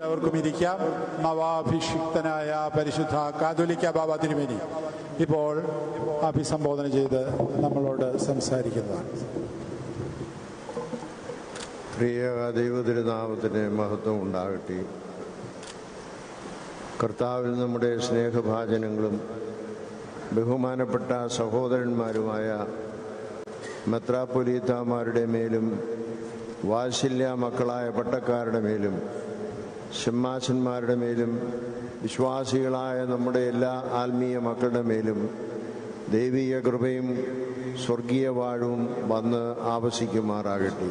എല്ലാവർക്കും ഇരിക്കാം നവാഭിഷിക്തനായ പരിശുദ്ധ കാതോലിക്ക ബാബ തിരുമേനി ഇപ്പോൾ അഭിസംബോധന ചെയ്ത് നമ്മളോട് സംസാരിക്കുന്നതാണ് പ്രിയ ദൈവതിരുനാമത്തിന് മഹത്വം ഉണ്ടാകട്ടെ കർത്താവിൽ നമ്മുടെ സ്നേഹഭാചനങ്ങളും ബഹുമാനപ്പെട്ട സഹോദരന്മാരുമായ മെത്രാപ്പൊലീത്താമാരുടെ മേലും വാത്സല്യ മക്കളായ പട്ടക്കാരുടെ മേലും ഷമ്മാശന്മാരുടെ മേലും വിശ്വാസികളായ നമ്മുടെ എല്ലാ ആത്മീയ മക്കളുടെ മേലും ദൈവീയ കൃപയും സ്വർഗീയ വാഴവും വന്ന് ആവസിക്കുമാറാകട്ടെ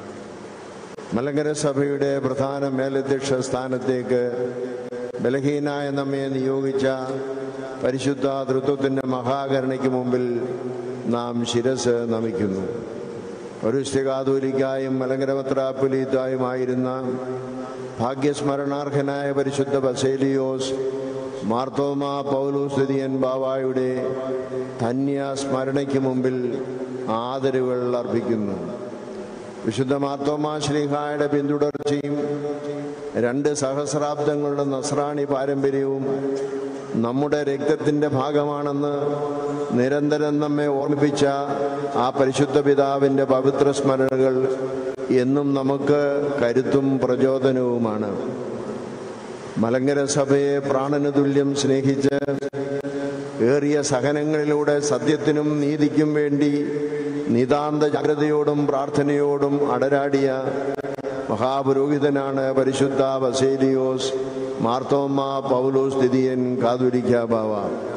മലങ്കര സഭയുടെ പ്രധാന മേലധ്യക്ഷ സ്ഥാനത്തേക്ക് ബലഹീനായ നമ്മെ നിയോഗിച്ച പരിശുദ്ധ തൃത്വത്തിൻ്റെ മഹാകരുണയ്ക്ക് മുമ്പിൽ നാം ശിരസ് നമിക്കുന്നു ഒരു സ്ഥികാതൂലിക്കായും മലങ്കര പത്രാപ്പുലീത്തായുമായിരുന്ന ഭാഗ്യസ്മരണാർഹനായ പരിശുദ്ധ ബസേലിയോസ് മാർത്തോമ പൗലോസ്തുതിയൻ ബാവായുടെ ധന്യ സ്മരണയ്ക്ക് മുമ്പിൽ ആദരവുകൾ അർപ്പിക്കുന്നു വിശുദ്ധ മാർത്തോമാ ശ്രീഹായുടെ പിന്തുടർച്ചയും രണ്ട് സഹസ്രാബ്ദങ്ങളുടെ നസ്രാണി പാരമ്പര്യവും നമ്മുടെ രക്തത്തിൻ്റെ ഭാഗമാണെന്ന് നിരന്തരം നമ്മെ ഓർമ്മിപ്പിച്ച ആ പരിശുദ്ധ പിതാവിൻ്റെ പവിത്ര സ്മരണകൾ എന്നും നമുക്ക് കരുത്തും പ്രചോദനവുമാണ് മലങ്കര സഭയെ പ്രാണന് തുല്യം സ്നേഹിച്ച് ഏറിയ സഹനങ്ങളിലൂടെ സത്യത്തിനും നീതിക്കും വേണ്ടി നിതാന്ത ജാഗ്രതയോടും പ്രാർത്ഥനയോടും അടരാടിയ മഹാപുരോഹിതനാണ് പരിശുദ്ധ ബസേലിയോസ് മാർത്തോമ്മ പൗലോസ് ദിദിയൻ കാതുരിക്ക ബാവ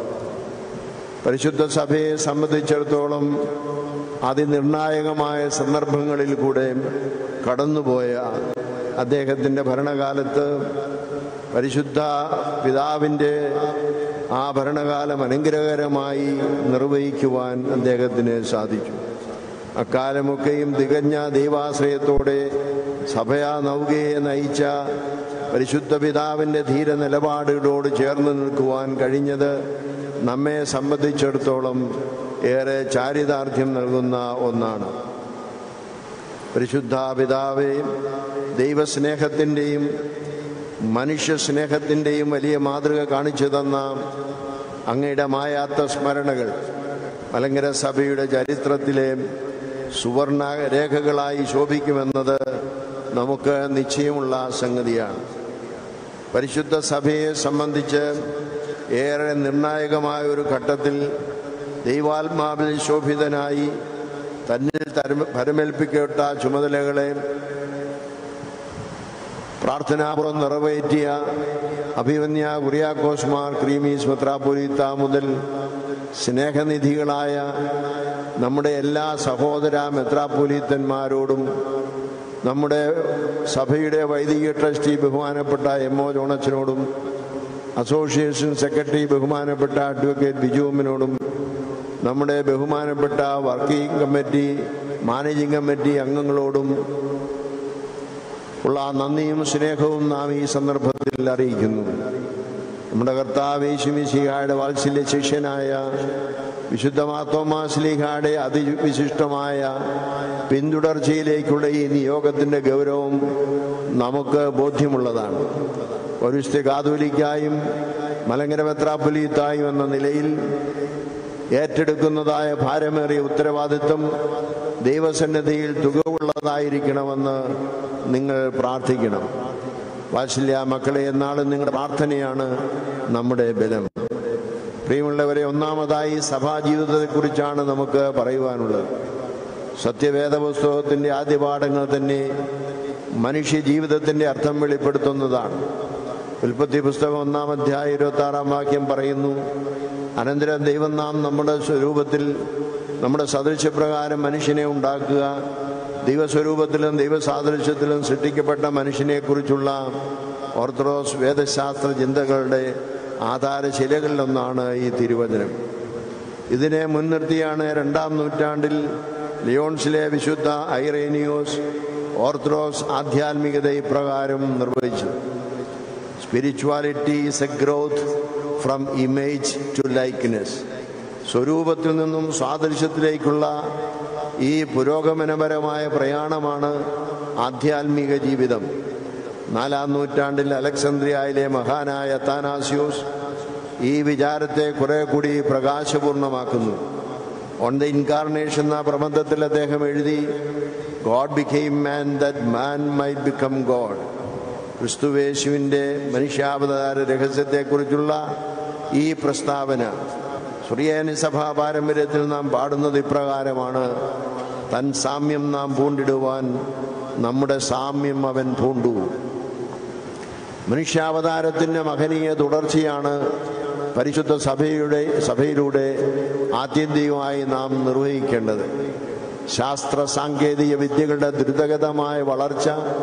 പരിശുദ്ധ സഭയെ സംബന്ധിച്ചിടത്തോളം അതിനിർണായകമായ സന്ദർഭങ്ങളിൽ കൂടെ കടന്നുപോയ അദ്ദേഹത്തിൻ്റെ ഭരണകാലത്ത് പരിശുദ്ധ പിതാവിൻ്റെ ആ ഭരണകാലം അനുഗ്രഹകരമായി നിർവഹിക്കുവാൻ അദ്ദേഹത്തിന് സാധിച്ചു അക്കാലമൊക്കെയും തികഞ്ഞ ദൈവാശ്രയത്തോടെ സഭയാ നൗകയെ നയിച്ച പരിശുദ്ധ പിതാവിൻ്റെ ധീര നിലപാടുകളോട് ചേർന്ന് നിൽക്കുവാൻ കഴിഞ്ഞത് നമ്മെ സംബന്ധിച്ചിടത്തോളം ഏറെ ചാരിതാർത്ഥ്യം നൽകുന്ന ഒന്നാണ് പരിശുദ്ധ പിതാവെ ദൈവസ്നേഹത്തിൻ്റെയും മനുഷ്യ സ്നേഹത്തിൻ്റെയും വലിയ മാതൃക കാണിച്ചു തന്ന അങ്ങയുടെ മായാത്ത സ്മരണകൾ മലങ്കര സഭയുടെ ചരിത്രത്തിലെ സുവർണ രേഖകളായി ശോഭിക്കുമെന്നത് നമുക്ക് നിശ്ചയമുള്ള സംഗതിയാണ് പരിശുദ്ധ സഭയെ സംബന്ധിച്ച് ഏറെ നിർണായകമായ ഒരു ഘട്ടത്തിൽ ദൈവാത്മാവിൽ ശോഭിതനായി തന്നിൽ തരം- പരമേൽപ്പിക്കപ്പെട്ട ചുമതലകളെ പ്രാർത്ഥനാപുറം നിറവേറ്റിയ അഭിമന്യ കുറിയാക്കോസ്മാർ ക്രീമീസ് മെത്രാപൊലീത്ത മുതൽ സ്നേഹനിധികളായ നമ്മുടെ എല്ലാ സഹോദര മെത്രാപൊലീത്തന്മാരോടും നമ്മുടെ സഭയുടെ വൈദിക ട്രസ്റ്റി ബഹുമാനപ്പെട്ട എം ഒ ജോണച്ചനോടും അസോസിയേഷൻ സെക്രട്ടറി ബഹുമാനപ്പെട്ട അഡ്വക്കേറ്റ് ബിജുവിനോടും നമ്മുടെ ബഹുമാനപ്പെട്ട വർക്കിംഗ് കമ്മിറ്റി മാനേജിംഗ് കമ്മിറ്റി അംഗങ്ങളോടും ഉള്ള നന്ദിയും സ്നേഹവും നാം ഈ സന്ദർഭത്തിൽ അറിയിക്കുന്നു നമ്മുടെ കർത്താവ് യേശുമിശിഹായുടെ വാത്സല്യ ശിഷ്യനായ വിശുദ്ധ മാത്തോമാസ്ലിഹായുടെ അതിവിശിഷ്ടമായ പിന്തുടർച്ചയിലേക്കുള്ള ഈ നിയോഗത്തിൻ്റെ ഗൗരവം നമുക്ക് ബോധ്യമുള്ളതാണ് ഒരു കാതോലിക്കായും മലങ്കര മെത്രാപ്പൊലീത്തായും എന്ന നിലയിൽ ഏറ്റെടുക്കുന്നതായ ഭാരമേറിയ ഉത്തരവാദിത്വം ദൈവസന്നിധിയിൽ തുകവുള്ളതായിരിക്കണമെന്ന് നിങ്ങൾ പ്രാർത്ഥിക്കണം വാത്സല്യ മക്കളെ എന്നാളും നിങ്ങളുടെ പ്രാർത്ഥനയാണ് നമ്മുടെ ബലം പ്രിയമുള്ളവരെ ഒന്നാമതായി സഭാജീവിതത്തെക്കുറിച്ചാണ് നമുക്ക് പറയുവാനുള്ളത് സത്യവേദ പുസ്തകത്തിൻ്റെ ആദ്യ പാഠങ്ങൾ തന്നെ മനുഷ്യ ജീവിതത്തിൻ്റെ അർത്ഥം വെളിപ്പെടുത്തുന്നതാണ് ഉൽപ്പത്തി പുസ്തകം ഒന്നാം അധ്യായം ഇരുപത്തി ആറാം വാക്യം പറയുന്നു അനന്തരം ദൈവം നാം നമ്മുടെ സ്വരൂപത്തിൽ നമ്മുടെ സദൃശ്യപ്രകാരം മനുഷ്യനെ ഉണ്ടാക്കുക ദൈവസ്വരൂപത്തിലും ദൈവസാദൃശ്യത്തിലും സൃഷ്ടിക്കപ്പെട്ട മനുഷ്യനെക്കുറിച്ചുള്ള ഓർത്തഡോക്സ് വേദശാസ്ത്ര ചിന്തകളുടെ ആധാരശിലകളിലൊന്നാണ് ഈ തിരുവചനം ഇതിനെ മുൻനിർത്തിയാണ് രണ്ടാം നൂറ്റാണ്ടിൽ ലിയോൺസിലെ വിശുദ്ധ ഐറേനിയോസ് ഓർത്തഡോക്സ് ആധ്യാത്മികത ഇപ്രകാരം നിർവഹിച്ചു spirituality is a growth from image to likeness സ്വരൂപത്തിൽ നിന്നും സാദൃശ്യത്തിലേക്കുള്ള ഈ പുരോഗമനപരമായ പ്രയാണമാണ് ആധ്യാത്മിക ജീവിതം നാലാം നൂറ്റാണ്ടിൽ അലക്സന്ദ്രിയയിലെ മഹാനായ താനാസിയോസ് ഈ വിചാരത്തെ കുറെ കൂടി പ്രകാശപൂർണമാക്കുന്നു ഓൺ ദ ഇൻകാർണേഷൻ എന്ന പ്രബന്ധത്തിൽ അദ്ദേഹം എഴുതി God became man that man might become God ക്രിസ്തുവേശുവിൻ്റെ മനുഷ്യാവതാര രഹസ്യത്തെക്കുറിച്ചുള്ള ഈ പ്രസ്താവന സുറിയാനി സഭാ പാരമ്പര്യത്തിൽ നാം പാടുന്നത് ഇപ്രകാരമാണ് തൻ സാമ്യം നാം പൂണ്ടിടുവാൻ നമ്മുടെ സാമ്യം അവൻ പൂണ്ടു മനുഷ്യാവതാരത്തിൻ്റെ മഹനീയ തുടർച്ചയാണ് പരിശുദ്ധ സഭയുടെ സഭയിലൂടെ ആത്യന്തികമായി നാം നിർവഹിക്കേണ്ടത് ശാസ്ത്ര സാങ്കേതിക വിദ്യകളുടെ ദ്രുതഗതമായ വളർച്ച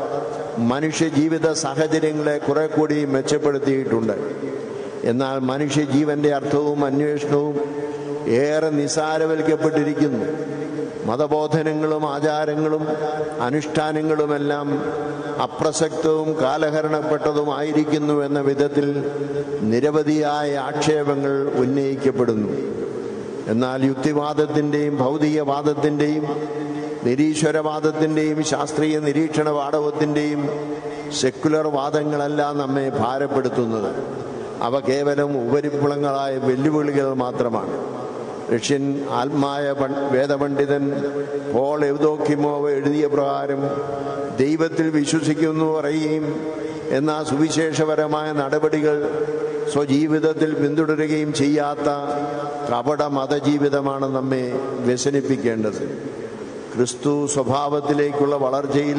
മനുഷ്യ ജീവിത സാഹചര്യങ്ങളെ കുറെ കൂടി മെച്ചപ്പെടുത്തിയിട്ടുണ്ട് എന്നാൽ മനുഷ്യ ജീവന്റെ അർത്ഥവും അന്വേഷണവും ഏറെ നിസാരവൽക്കപ്പെട്ടിരിക്കുന്നു മതബോധനങ്ങളും ആചാരങ്ങളും അനുഷ്ഠാനങ്ങളുമെല്ലാം അപ്രസക്തവും കാലഹരണപ്പെട്ടതുമായിരിക്കുന്നു എന്ന വിധത്തിൽ നിരവധിയായ ആക്ഷേപങ്ങൾ ഉന്നയിക്കപ്പെടുന്നു എന്നാൽ യുക്തിവാദത്തിൻ്റെയും ഭൗതികവാദത്തിൻ്റെയും നിരീശ്വരവാദത്തിൻ്റെയും ശാസ്ത്രീയ നിരീക്ഷണ പാഠവത്തിൻ്റെയും സെക്കുലർ വാദങ്ങളല്ല നമ്മെ ഭാരപ്പെടുത്തുന്നത് അവ കേവലം ഉപരിപ്പുളങ്ങളായ വെല്ലുവിളികൾ മാത്രമാണ് റഷ്യൻ ആത്മായ പൺ- വേദപണ്ഡിതൻ പോൾ എവ്ദോക്കിമോവ് എഴുതിയ പ്രകാരം ദൈവത്തിൽ വിശ്വസിക്കുന്നു പറയുകയും എന്നാൽ സുവിശേഷപരമായ നടപടികൾ സ്വജീവിതത്തിൽ പിന്തുടരുകയും ചെയ്യാത്ത കപട മതജീവിതമാണ് നമ്മെ വ്യസനിപ്പിക്കേണ്ടത് ക്രിസ്തു സ്വഭാവത്തിലേക്കുള്ള വളർച്ചയിൽ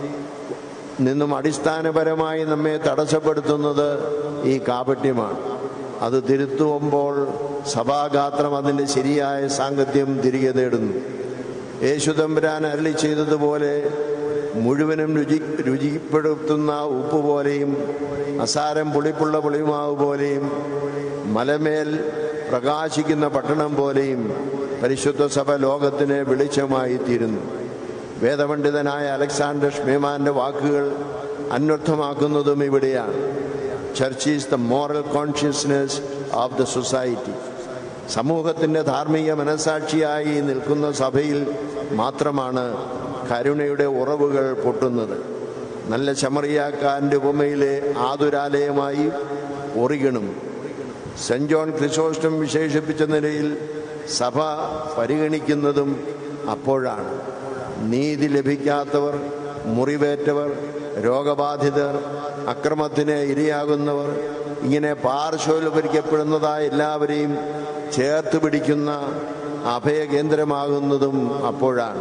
നിന്നും അടിസ്ഥാനപരമായി നമ്മെ തടസ്സപ്പെടുത്തുന്നത് ഈ കാപട്യമാണ് അത് തിരുത്തുമ്പോൾ സഭാഗാത്രം അതിൻ്റെ ശരിയായ സാങ്കത്യം തിരികെ നേടുന്നു യേശുദമ്പുരാൻ അരളി ചെയ്തതുപോലെ മുഴുവനും രുചി രുചിപ്പെടുത്തുന്ന ഉപ്പ് പോലെയും അസാരം പുളിപ്പുള്ള പുളിമാവ് പോലെയും മലമേൽ പ്രകാശിക്കുന്ന പട്ടണം പോലെയും പരിശുദ്ധ സഭ ലോകത്തിന് വെളിച്ചമായി തീരുന്നു വേദപണ്ഡിതനായ അലക്സാണ്ടർ ഷ്മേമാന്റെ വാക്കുകൾ അന്വർത്ഥമാക്കുന്നതും ഇവിടെയാണ് church is the moral consciousness of the society സമൂഹത്തിൻ്റെ ധാർമ്മിക മനസാക്ഷിയായി നിൽക്കുന്ന സഭയിൽ മാത്രമാണ് കരുണയുടെ ഉറവുകൾ പൊട്ടുന്നത് നല്ല ചമറിയാക്കാരൻ്റെ ഉപമയിലെ ആതുരാലയമായി ഒറിഗണും സെന്റ് ജോൺ ക്രിസോസ്റ്റം വിശേഷിപ്പിച്ച നിലയിൽ സഭ പരിഗണിക്കുന്നതും അപ്പോഴാണ് നീതി ലഭിക്കാത്തവർ മുറിവേറ്റവർ രോഗബാധിതർ അക്രമത്തിന് ഇരയാകുന്നവർ ഇങ്ങനെ പാർശ്വവൽക്കരിക്കപ്പെടുന്നതായ എല്ലാവരെയും ചേർത്ത് പിടിക്കുന്ന അഭയകേന്ദ്രമാകുന്നതും അപ്പോഴാണ്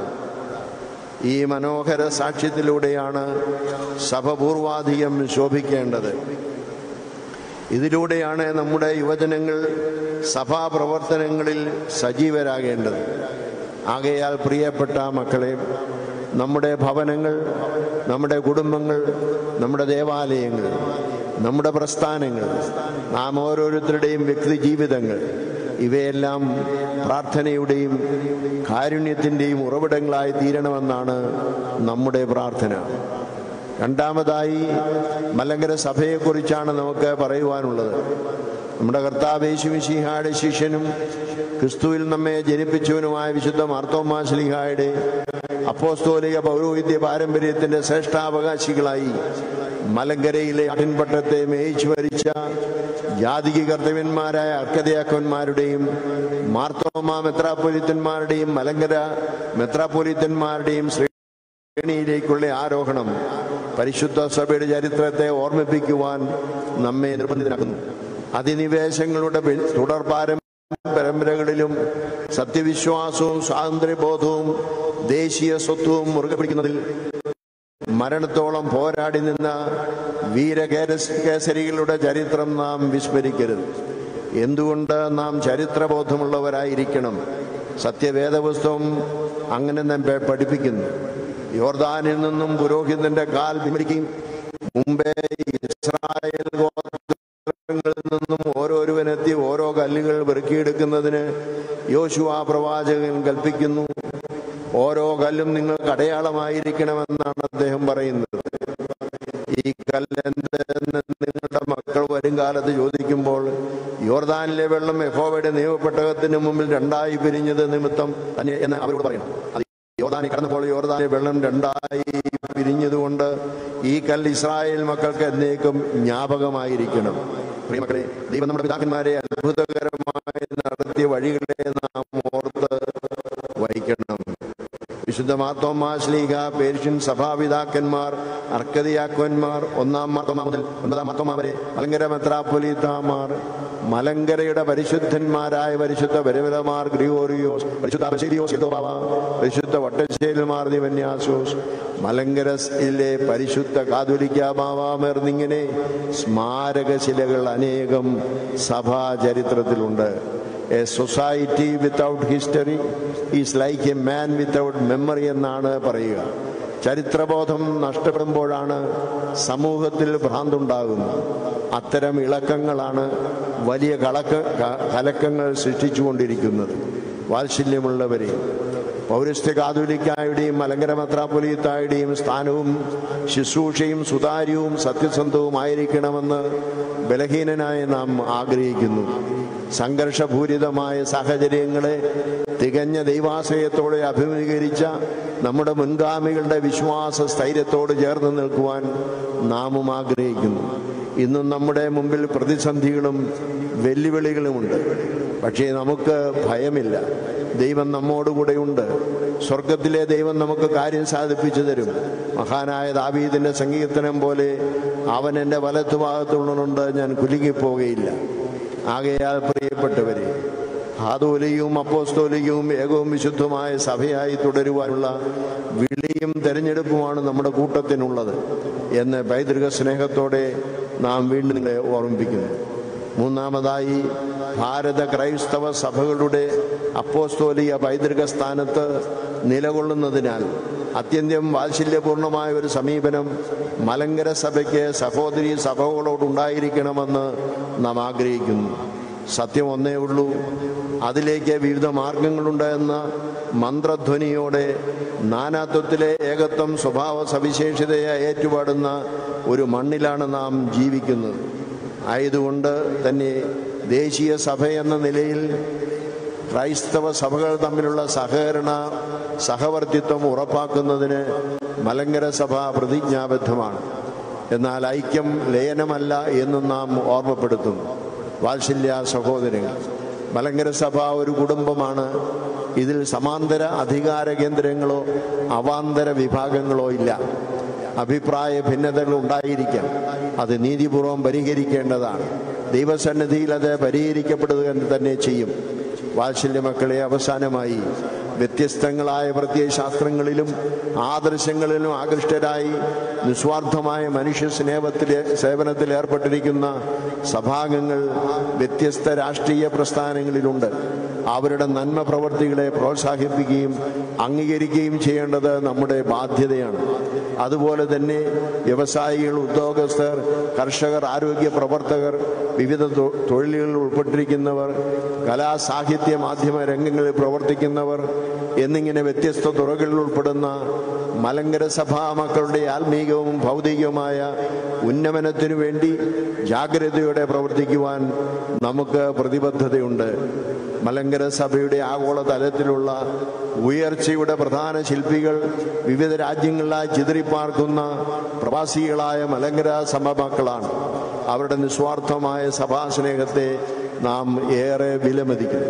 ഈ മനോഹര സാക്ഷ്യത്തിലൂടെയാണ് സഭ പൂർവാധികം ശോഭിക്കേണ്ടത് ഇതിലൂടെയാണ് നമ്മുടെ യുവജനങ്ങൾ സഭാപ്രവർത്തനങ്ങളിൽ സജീവരാകേണ്ടത് ആകയാൽ പ്രിയപ്പെട്ട മക്കളെ നമ്മുടെ ഭവനങ്ങൾ നമ്മുടെ കുടുംബങ്ങൾ നമ്മുടെ ദേവാലയങ്ങൾ നമ്മുടെ പ്രസ്ഥാനങ്ങൾ നാം ഓരോരുത്തരുടെയും വ്യക്തി ജീവിതങ്ങൾ ഇവയെല്ലാം പ്രാർത്ഥനയുടെയും കാരുണ്യത്തിൻ്റെയും ഉറവിടങ്ങളായി തീരണമെന്നാണ് നമ്മുടെ പ്രാർത്ഥന രണ്ടാമതായി മലങ്കര സഭയെക്കുറിച്ചാണ് നമുക്ക് പറയുവാനുള്ളത് നമ്മുടെ കർത്താവേശുമിശിഹായുടെ ശിഷ്യനും ക്രിസ്തുവിൽ നമ്മെ ജനിപ്പിച്ചവനുമായ വിശുദ്ധ മാർത്തോമാ ശ്ലിഹായുടെ അപ്പോസ്തോലിക പൗരോഹിത്യ പാരമ്പര്യത്തിന്റെ ശ്രേഷ്ഠാവകാശികളായി മലങ്കരയിലെ അടിൻപട്ടത്തെ മേയിച്ചു ഭരിച്ച ജാതിക കർത്തവ്യന്മാരായ അർക്കതയാക്കന്മാരുടെയും മാർത്തോമാ മെത്രാപ്പൊലിത്തന്മാരുടെയും മലങ്കര മെത്രാപ്പൊലിത്തന്മാരുടെയും ശ്രേ ശ്രേണിയിലേക്കുള്ള ആരോഹണം പരിശുദ്ധ സഭയുടെ ചരിത്രത്തെ ഓർമ്മിപ്പിക്കുവാൻ നമ്മെ നിർബന്ധിതരാക്കുന്നു അധിനിവേശങ്ങളുടെ പി- തുടർ പാരം പരമ്പരകളിലും സത്യവിശ്വാസവും സ്വാതന്ത്ര്യബോധവും ദേശീയ സ്വത്വവും മുറുകെ പിടിക്കുന്നതിൽ മരണത്തോളം പോരാടി നിന്ന വീരകേസരികളുടെ ചരിത്രം നാം വിസ്മരിക്കരുത് എന്തുകൊണ്ട് നാം ചരിത്രബോധമുള്ളവരായിരിക്കണം സത്യവേദപുസ്തകം അങ്ങനെ നമ്മെ പഠിപ്പിക്കുന്നു യോർദാനിൽ നിന്നും പുരോഹിതന്റെ കാൽ പിൻവലിക്കുകയും മുമ്പേ ഇസ്രായേൽ ഗോത്രങ്ങളിൽ നിന്നും ഓരോരുവനെത്തി ഓരോ കല്ലുകൾ പെറുക്കിയെടുക്കുന്നതിന് യോശുവ പ്രവാചകൻ കൽപ്പിക്കുന്നു ഓരോ കല്ലും നിങ്ങൾക്ക് അടയാളമായിരിക്കണമെന്നാണ് അദ്ദേഹം പറയുന്നത് ഈ കല്ല് എന്തെന്ന് നിങ്ങളുടെ മക്കൾ വരും കാലത്ത് ചോദിക്കുമ്പോൾ യോർദാനിലെ വെള്ളം യഹോവയുടെ നിയമപ്പെട്ടകത്തിന് മുമ്പിൽ രണ്ടായി പിരിഞ്ഞത് നിമിത്തം തന്നെ എന്ന് അവരോട് പറയണം അത് യോർദാനിൽ കടന്നപ്പോൾ യോർദാനിലെ വെള്ളം രണ്ടായി പിരിഞ്ഞതുകൊണ്ട് ഈ കല്ല് ഇസ്രായേൽ മക്കൾക്ക് എന്നേക്കും ജ്ഞാപകമായിരിക്കണം പ്രിയമക്കളെ ദൈവം നമ്മുടെ പിതാക്കന്മാരെ അത്ഭുതകരമായി നടത്തിയ വഴികളെ നാം ഓർത്ത് വഹിക്കണം വിശുദ്ധ മാത്തോമാശ്ലീഗ പേർഷ്യൻ സഭാപിതാക്കന്മാർ അർക്കതിയാക്കന്മാർ ഒന്നാം മാർത്തോമ മുതൽ ഒൻപതാം മാർത്തോമ വരെ മലങ്കര മെത്രാപ്പൊലീത്താമാർ മലങ്കരയുടെ പരിശുദ്ധന്മാരായ പരിശുദ്ധ പരമരമാർ ഗ്രിഗോറിയോസ് പരിശുദ്ധ അബശേരിയോസ് യദോബാവ പരിശുദ്ധ വട്ടശ്ശേരിമാർ ദിവന്യാസോസ് മലങ്കരയിലെ പരിശുദ്ധ കാതുലിക്കാബാവാമേർന്നിങ്ങനെ സ്മാരകശിലകൾ അനേകം സഭാ ചരിത്രത്തിലുണ്ട് a society without history is like a man without memory എന്നാണ് പറയുക ചരിത്രബോധം നഷ്ടപ്പെടുമ്പോഴാണ് സമൂഹത്തിൽ ഭ്രാന്തുണ്ടാകുന്നത് അത്തരം ഇളക്കങ്ങളാണ് വലിയ കളക്ക ക- കലക്കങ്ങൾ സൃഷ്ടിച്ചുകൊണ്ടിരിക്കുന്നത് വാത്സല്യമുള്ളവരെ പൗരസ്ത്യ കാതുലിക്കായുടെയും മലങ്കര മെത്രാപ്പൊലീത്തായുടെയും സ്ഥാനവും ശുശ്രൂഷയും സുതാര്യവും സത്യസന്ധവുമായിരിക്കണമെന്ന് ബലഹീനനായി നാം ആഗ്രഹിക്കുന്നു സംഘർഷപൂരിതമായ സാഹചര്യങ്ങളെ തികഞ്ഞ ദൈവാശ്രയത്തോടെ അഭിമുഖീകരിച്ച നമ്മുടെ മുൻഗാമികളുടെ വിശ്വാസ സ്ഥൈര്യത്തോട് ചേർന്ന് നിൽക്കുവാൻ നാമും ആഗ്രഹിക്കുന്നു ഇന്നും നമ്മുടെ മുമ്പിൽ പ്രതിസന്ധികളും വെല്ലുവിളികളുമുണ്ട് പക്ഷേ നമുക്ക് ഭയമില്ല ദൈവം നമ്മോടുകൂടെയുണ്ട് സ്വർഗത്തിലെ ദൈവം നമുക്ക് കാര്യം സാധിപ്പിച്ചു തരും മഹാനായ ദാവീദിന്റെ സങ്കീർത്തനം പോലെ അവൻ എൻ്റെ വലത്തുഭാഗത്തുള്ളതുകൊണ്ട് ഞാൻ കുലുങ്ങിപ്പോവുകയില്ല ആകയാൽ പ്രിയപ്പെട്ടവരെ ഹാതോലിയും അപ്പോസ്തോലിയും ഏകവും വിശുദ്ധമായ സഭയായി തുടരുവാനുള്ള വിളിയും തെരഞ്ഞെടുപ്പുമാണ് നമ്മുടെ കൂട്ടത്തിനുള്ളത് എന്ന് പൈതൃക സ്നേഹത്തോടെ നാം വീണ്ടും നിങ്ങളെ ഓർമ്മിപ്പിക്കുന്നു മൂന്നാമതായി ഭാരത ക്രൈസ്തവ സഭകളുടെ അപ്പോസ്തോലിക പൈതൃക സ്ഥാനത്ത് നിലകൊള്ളുന്നതിനാൽ അത്യന്തം വാത്സല്യപൂർണമായ ഒരു സമീപനം മലങ്കര സഭയ്ക്ക് സഹോദരി സഭകളോടുണ്ടായിരിക്കണമെന്ന് നാം ആഗ്രഹിക്കുന്നു സത്യം ഒന്നേ ഉള്ളൂ അതിലേക്ക് വിവിധ മാർഗങ്ങളുണ്ട് എന്ന മന്ത്രധ്വനിയോടെ നാനാത്വത്തിലെ ഏകത്വം സ്വഭാവ സവിശേഷതയെ ഏറ്റുപാടുന്ന ഒരു മണ്ണിലാണ് നാം ജീവിക്കുന്നത് ആയതുകൊണ്ട് തന്നെ ദേശീയ സഭ എന്ന നിലയിൽ ക്രൈസ്തവ സഭകൾ തമ്മിലുള്ള സഹകരണ സഹവർത്തിത്വം ഉറപ്പാക്കുന്നതിന് മലങ്കര സഭ പ്രതിജ്ഞാബദ്ധമാണ് എന്നാൽ ഐക്യം ലയനമല്ല എന്നും നാം ഓർമ്മപ്പെടുത്തുന്നു വാത്സല്യ സഹോദരങ്ങൾ മലങ്കര സഭ ഒരു കുടുംബമാണ് ഇതിൽ സമാന്തര അധികാര കേന്ദ്രങ്ങളോ അവാന്തര വിഭാഗങ്ങളോ ഇല്ല അഭിപ്രായ ഭിന്നതകൾ ഉണ്ടായിരിക്കാം അത് നീതിപൂർവം പരിഹരിക്കേണ്ടതാണ് ദൈവസന്നിധിയിൽ അത് പരിഹരിക്കപ്പെടുക തന്നെ ചെയ്യും വാത്സല്യ മക്കളെ അവസാനമായി വ്യത്യസ്തങ്ങളായ പ്രത്യയശാസ്ത്രങ്ങളിലും ആദർശങ്ങളിലും ആകൃഷ്ടരായി നിസ്വാർത്ഥമായ മനുഷ്യ സ്നേഹത്തിലെ സേവനത്തിൽ ഏർപ്പെട്ടിരിക്കുന്ന സഭാംഗങ്ങൾ വ്യത്യസ്ത രാഷ്ട്രീയ പ്രസ്ഥാനങ്ങളിലുണ്ട് അവരുടെ നന്മ പ്രവർത്തികളെ പ്രോത്സാഹിപ്പിക്കുകയും അംഗീകരിക്കുകയും ചെയ്യേണ്ടത് നമ്മുടെ ബാധ്യതയാണ് അതുപോലെ തന്നെ വ്യവസായികൾ ഉദ്യോഗസ്ഥർ കർഷകർ ആരോഗ്യ പ്രവർത്തകർ വിവിധ തൊ- തൊഴിലുകളിൽ ഉൾപ്പെട്ടിരിക്കുന്നവർ കലാ സാഹിത്യ മാധ്യമ രംഗങ്ങളിൽ പ്രവർത്തിക്കുന്നവർ എന്നിങ്ങനെ വ്യത്യസ്ത തുറകളിൽ ഉൾപ്പെടുന്ന മലങ്കര സഭാ മക്കളുടെ ആത്മീകവും ഭൗതികവുമായ ഉന്നമനത്തിനു വേണ്ടി ജാഗ്രതയോടെ പ്രവർത്തിക്കുവാൻ നമുക്ക് പ്രതിബദ്ധതയുണ്ട് മലങ്കര സഭയുടെ ആഗോള തലത്തിലുള്ള ഉയർച്ചയുടെ പ്രധാന ശില്പികൾ വിവിധ രാജ്യങ്ങളിലായി ചിതറിപ്പാർക്കുന്ന പ്രവാസികളായ മലങ്കര സഭമക്കളാണ് അവരുടെ നിസ്വാർത്ഥമായ സഭാസ്നേഹത്തെ നാം ഏറെ വിലമതിക്കുന്നു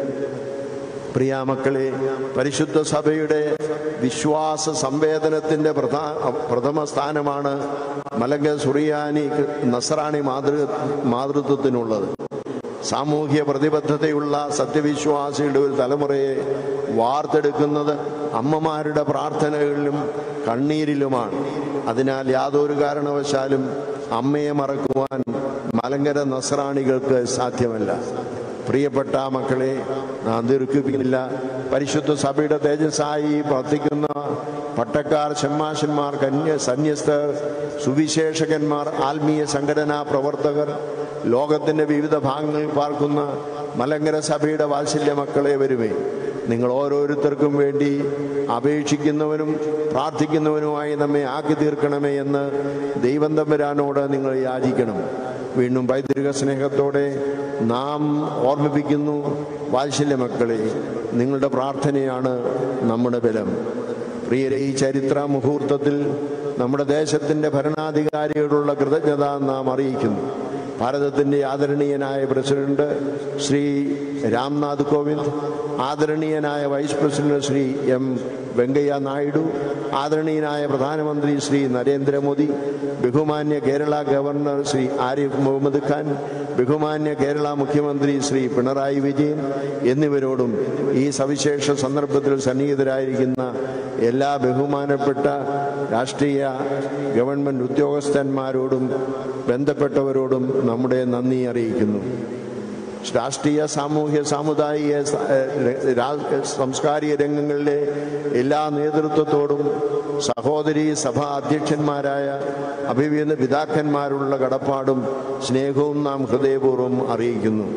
പ്രിയ മക്കളെ പരിശുദ്ധ സഭയുടെ വിശ്വാസ സംവേദനത്തിന്റെ പ്രധാ- പ്രഥമ സ്ഥാനമാണ് മലങ്ക സുറിയാനി നസറാണി മാതൃ മാതൃത്വത്തിനുള്ളത് സാമൂഹ്യ പ്രതിബദ്ധതയുള്ള സത്യവിശ്വാസികളുടെ ഒരു തലമുറയെ വാർത്തെടുക്കുന്നത് അമ്മമാരുടെ പ്രാർത്ഥനകളിലും കണ്ണീരിലുമാണ് അതിനാൽ യാതൊരു കാരണവശാലും അമ്മയെ മറക്കുവാൻ മലങ്കര നസ്രാണികൾക്ക് സാധ്യമല്ല പ്രിയപ്പെട്ട മക്കളെ നാം ദീർഘിപ്പിക്കുന്നില്ല പരിശുദ്ധ സഭയുടെ തേജസ്സായി പ്രവർത്തിക്കുന്ന പട്ടക്കാർ ഷമ്മാശന്മാർ കന്യ സന്യസ്തർ സുവിശേഷകന്മാർ ആത്മീയ സംഘടനാ പ്രവർത്തകർ ലോകത്തിന്റെ വിവിധ ഭാഗങ്ങളിൽ പാർക്കുന്ന മലങ്കര സഭയുടെ വാത്സല്യ മക്കളെ വരുമേ നിങ്ങൾ ഓരോരുത്തർക്കും വേണ്ടി അപേക്ഷിക്കുന്നവനും പ്രാർത്ഥിക്കുന്നവനുമായി നമ്മെ ആക്കി തീർക്കണമേ എന്ന് ദൈവം തമ്പുരാനോട് നിങ്ങൾ യാചിക്കണം വീണ്ടും പൈതൃക സ്നേഹത്തോടെ നാം ഓർമ്മിപ്പിക്കുന്നു വാത്സല്യ മക്കളെ നിങ്ങളുടെ പ്രാർത്ഥനയാണ് നമ്മുടെ ബലം പ്രിയരെ ഈ ചരിത്ര മുഹൂർത്തത്തിൽ നമ്മുടെ ദേശത്തിന്റെ ഭരണാധികാരിയോടുള്ള കൃതജ്ഞത നാം അറിയിക്കുന്നു ഭാരതത്തിന്റെ ആദരണീയനായ പ്രസിഡന്റ് ശ്രീ രാംനാഥ് കോവിന്ദ് ആദരണീയനായ vice president Shri M Venkaiah Naidu ആദരണീയനായ പ്രധാനമന്ത്രി ശ്രീ നരേന്ദ്രമോദി ബഹുമാന്യ കേരള ഗവർണർ ശ്രീ ആരിഫ് മുഹമ്മദ് ഖാൻ ബഹുമാന്യ കേരള മുഖ്യമന്ത്രി ശ്രീ പിണറായി വിജയൻ എന്നിവരോടും ഈ സവിശേഷ സന്ദർഭത്തിൽ സന്നിഹിതരായിരിക്കുന്ന എല്ലാ ബഹുമാനപ്പെട്ട രാഷ്ട്രീയ ഗവൺമെന്റ് ഉദ്യോഗസ്ഥന്മാരോടും ബന്ധപ്പെട്ടവരോടും നമ്മുടെ നന്ദി അറിയിക്കുന്നു രാഷ്ട്രീയ സാമൂഹ്യ സാമുദായിക സ- ഏഹ് രാ- സാംസ്കാരിക രംഗങ്ങളിലെ എല്ലാ നേതൃത്വത്തോടും സഹോദരി സഭാ അധ്യക്ഷന്മാരായ അഭിവീന പിതാക്കന്മാരുള്ള കടപ്പാടും സ്നേഹവും നാം ഹൃദയപൂർവ്വം അറിയിക്കുന്നു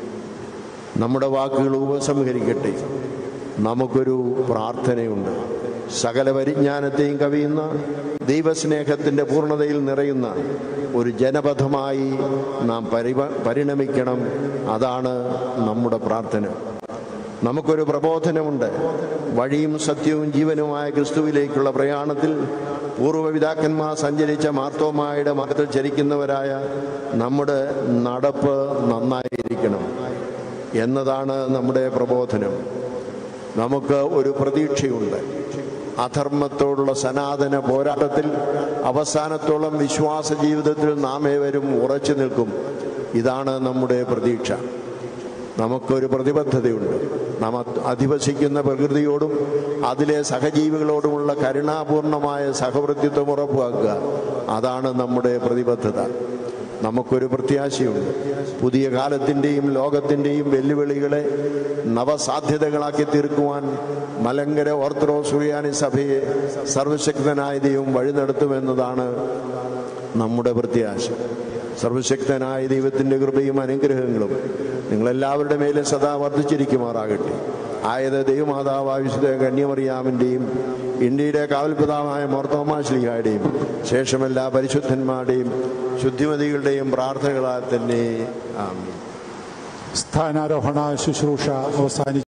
നമ്മുടെ വാക്കുകൾ ഉപസംഹരിക്കട്ടെ നമുക്കൊരു പ്രാർത്ഥനയുണ്ട് സകല പരിജ്ഞാനത്തെയും കവിയുന്ന ദൈവസ്നേഹത്തിന്റെ പൂർണ്ണതയിൽ നിറയുന്ന ഒരു ജനപഥമായി നാം പരിവ പരിണമിക്കണം അതാണ് നമ്മുടെ പ്രാർത്ഥന നമുക്കൊരു പ്രബോധനമുണ്ട് വഴിയും സത്യവും ജീവനുമായ ക്രിസ്തുവിലേക്കുള്ള പ്രയാണത്തിൽ പൂർവ്വപിതാക്കന്മാർ സഞ്ചരിച്ച മാർത്തോമായുടെ മതത്തിൽ ചരിക്കുന്നവരായ നമ്മുടെ നടപ്പ് നന്നായിരിക്കണം എന്നതാണ് നമ്മുടെ പ്രബോധനം നമുക്ക് ഒരു പ്രതീക്ഷയുണ്ട് അധർമ്മത്തോടുള്ള സനാതന പോരാട്ടത്തിൽ അവസാനത്തോളം വിശ്വാസ ജീവിതത്തിൽ നാം ഏവരും ഉറച്ചു നിൽക്കും ഇതാണ് നമ്മുടെ പ്രതീക്ഷ നമുക്കൊരു പ്രതിബദ്ധതയുണ്ട് നാം അത് അധിവസിക്കുന്ന പ്രകൃതിയോടും അതിലെ സഹജീവികളോടുമുള്ള കരുണാപൂർണമായ സഹവൃത്തിത്വം ഉറപ്പാക്കുക അതാണ് നമ്മുടെ പ്രതിബദ്ധത നമുക്കൊരു പ്രത്യാശയുണ്ട് പുതിയ കാലത്തിൻ്റെയും ലോകത്തിൻ്റെയും വെല്ലുവിളികളെ നവസാധ്യതകളാക്കി തീർക്കുവാൻ മലങ്കര ഓർത്തഡോക്സ് സുറിയാനി സഭയെ സർവശക്തനായ ദൈവം വഴി നടത്തുമെന്നതാണ് നമ്മുടെ പ്രത്യാശ സർവശക്തനായ ദൈവത്തിൻ്റെ കൃപയും അനുഗ്രഹങ്ങളും നിങ്ങളെല്ലാവരുടെ മേലെ സദാ വർദ്ധിച്ചിരിക്കുമാറാകട്ടെ ആയത് ദൈവമാതാവായ വിശുദ്ധ കന്യമറിയാമിൻ്റെയും ഇന്ത്യയുടെ കാവൽപിതാവായ മോർത്തോമാശ്ലിഹായുടെയും ശേഷം എല്ലാ പരിശുദ്ധന്മാരുടെയും ശുദ്ധിമതികളുടെയും പ്രാർത്ഥനകളാൽ തന്നെ ആമീൻ സ്ഥാനാരോഹണ ശുശ്രൂഷ അവസാനിച്ചു